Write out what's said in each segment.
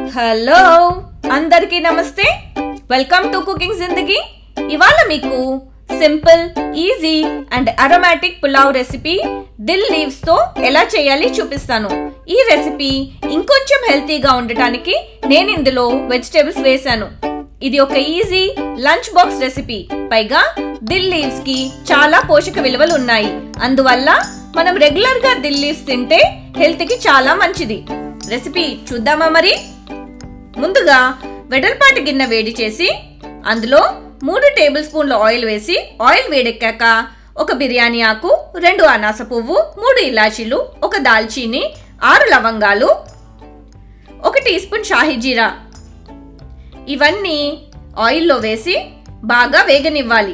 Hello అందరికీ నమస్తే welcome to cooking Zindagi ఇవాళ మీకు simple easy and aromatic pulao recipe dill leaves తో ఎలా చేయాలి చూపిస్తాను ఈ రెసిపీ ఇంకొంచెం హెల్తీగా ఉండటానికి నేను ఇందులో వెజిటేబుల్స్ వేశాను ఇది ఒక ఈజీ లంచ్ బాక్స్ రెసిపీ పైగా దిల్ లీవ్స్ కి చాలా పోషక విలువలు ఉన్నాయి అందువల్ల మనం రెగ్యులర్ గా దిల్ లీవ్స్ తింటే హెల్త్ కి చాలా మంచిది రెసిపీ చూద్దామా మరి ముందుగా వెడల్పాటి గిన్నె వేడి చేసి అందులో మూడు టేబుల్ స్పూన్ల ఆయిల్ వేసి ఆయిల్ వేడెక్కాక ఒక బిర్యానీ ఆకు రెండు అనాస పువ్వు మూడు ఇలాచీలు ఒక దాల్చీని ఆరు లవంగాలు ఒక టీ స్పూన్ షాహీ జీరా ఇవన్నీ ఆయిల్లో వేసి బాగా వేగనివ్వాలి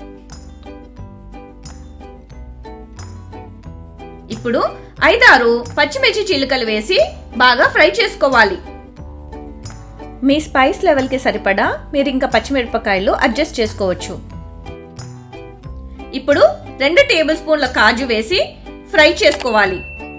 ఇప్పుడు ఐదారు పచ్చిమిర్చి చిలుకలు వేసి బాగా ఫ్రై చేసుకోవాలి మీ స్పైస్ లెవెల్కి సరిపడా మీరు ఇంకా పచ్చిమిరపకాయలు అడ్జస్ట్ చేసుకోవచ్చు ఇప్పుడు రెండు టేబుల్ స్పూన్ల కాజు వేసి ఫ్రై చేసుకోవాలి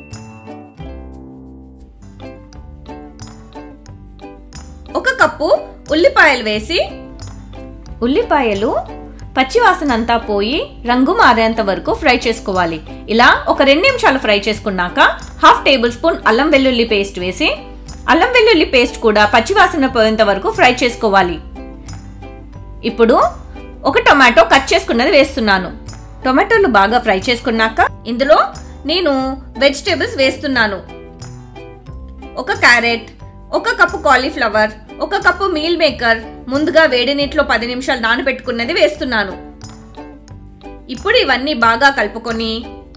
ఒక కప్పు ఉల్లిపాయలు వేసి ఉల్లిపాయలు పచ్చివాసన అంతా పోయి రంగు మారేంత వరకు ఫ్రై చేసుకోవాలి ఇలా ఒక రెండు నిమిషాలు ఫ్రై చేసుకున్నాక హాఫ్ టేబుల్ స్పూన్ అల్లం వెల్లుల్లి పేస్ట్ వేసి అల్లం వెల్లుల్లి పేస్ట్ కూడా పచ్చివాసన పోయేంత వరకు ఫ్రై చేసుకోవాలి ఇప్పుడు ఒక టొమాటో కట్ చేసుకున్నది వేస్తున్నాను టొమాటోలు బాగా ఫ్రై చేసుకున్నాక ఇందులో నేను వెజిటేబుల్స్ వేస్తున్నాను ఒక క్యారెట్ ఒక కప్పు కాలీఫ్లవర్ ఒక కప్పు మీల్ మేకర్ ముందుగా వేడి నీటిలో పది నిమిషాలు నానబెట్టుకున్నది వేస్తున్నాను ఇప్పుడు ఇవన్నీ బాగా కలుపుకొని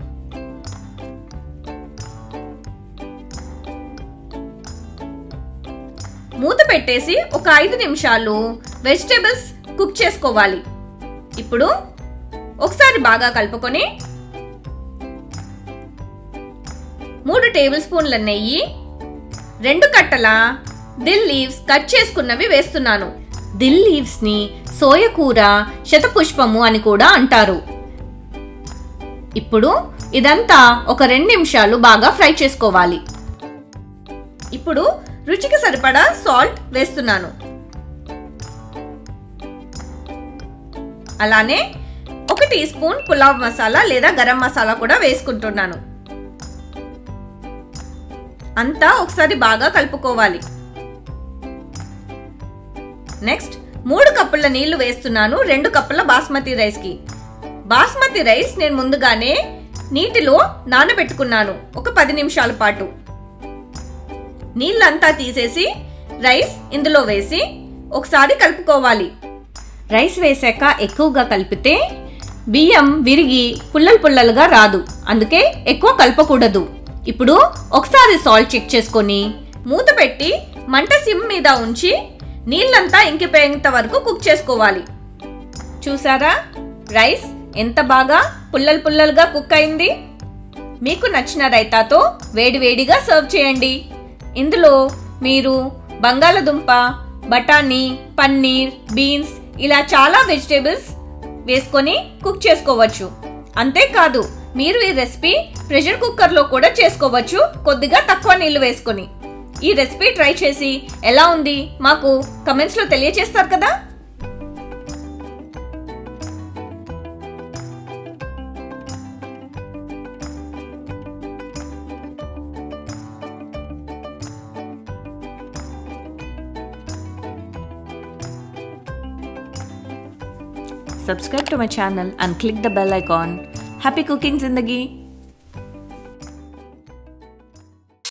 మూత పెట్టేసి ఒక ఐదు నిమిషాలు వెజిటేబుల్స్ కుక్ చేసుకోవాలి ఇప్పుడు ఒకసారి బాగా కలుపుకొని మూడు టేబుల్ స్పూన్ల నెయ్యి రెండు కట్టల దిల్ లీవ్స్ కట్ చేసుకున్నవి వేస్తున్నాను దిల్ లీవ్స్ ని సోయకూర శతపుష్పము అని కూడా అంటారు ఇప్పుడు ఇదంతా ఒక రెండు నిమిషాలు బాగా ఫ్రై చేసుకోవాలి ఇప్పుడు రుచికి సరిపడా సాల్ట్ వేస్తున్నాను అలానే ఒక టీ స్పూన్ పులావ్ మసాలా లేదా గరం మసాలా కూడా వేసుకుంటున్నాను అంతా ఒకసారి బాగా కలుపుకోవాలి నెక్స్ట్ మూడు కప్పుల నీళ్లు వేస్తున్నాను రెండు కప్పుల బాస్మతి రైస్ కి బాస్మతి రైస్ నేను ముందుగానే నీటిలో నానబెట్టుకున్నాను ఒక పది నిమిషాల పాటు నీళ్ళంతా తీసేసి రైస్ ఇందులో వేసి ఒకసారి కలుపుకోవాలి రైస్ వేసాక ఎక్కువగా కలిపితే బియ్యం విరిగి పుల్లలు పుల్లలుగా రాదు అందుకే ఎక్కువ కలపకూడదు ఇప్పుడు ఒకసారి సాల్ట్ చెక్ చేసుకొని మూత పెట్టి మంట సిమ్ మీద ఉంచి నీళ్ళంతా ఇంకిపోయేంత వరకు కుక్ చేసుకోవాలి చూసారా రైస్ ఎంత బాగా పుల్లలు పుల్లలుగా కుక్ అయింది మీకు నచ్చిన రైతాతో వేడివేడిగా సర్వ్ చేయండి ఇందులో మీరు బంగాళదుంప బఠానీ పన్నీర్ బీన్స్ ఇలా చాలా వెజిటేబుల్స్ వేసుకొని కుక్ చేసుకోవచ్చు అంతేకాదు మీరు ఈ రెసిపీ ప్రెషర్ కుక్కర్లో కూడా చేసుకోవచ్చు కొద్దిగా తక్కువ నీళ్లు వేసుకొని ఈ రెసిపీ ట్రై చేసి ఎలా ఉంది మాకు కమెంట్స్లో తెలియచేస్తారు కదా subscribe to my channel and click the bell icon. Happy cooking, Zindagi!